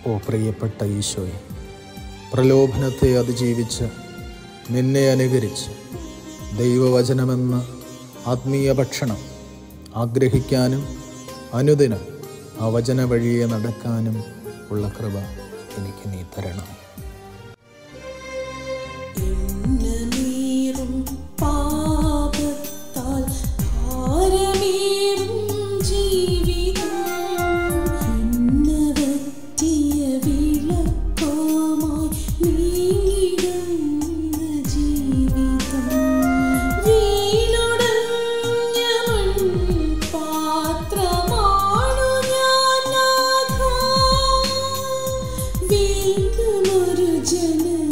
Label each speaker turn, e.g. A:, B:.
A: ഓ പ്രിയപ്പെട്ട ഈശോയെ പ്രലോഭനത്തെ അതിജീവിച്ച് നിന്നെ അനുകരിച്ച് ദൈവവചനമെന്ന ആത്മീയ ഭക്ഷണം ആഗ്രഹിക്കാനും അനുദിനം ആ വചന വഴിയെ നടക്കാനും ഉള്ള കൃപ എനിക്ക് നീ തരണം
B: എന്നീറും പാപത്താൽ ഭാരമേറും ജീവിതം എന്നവറ്റിയ വിളക്കോമായി നീങ്ങിടുന്ന ജീവിതം വീണുടഞ്ഞ മൺപാത്രമാണു ഞാൻ നാഥാ. വീണ്ടുമൊരു ജനനത്തിനായി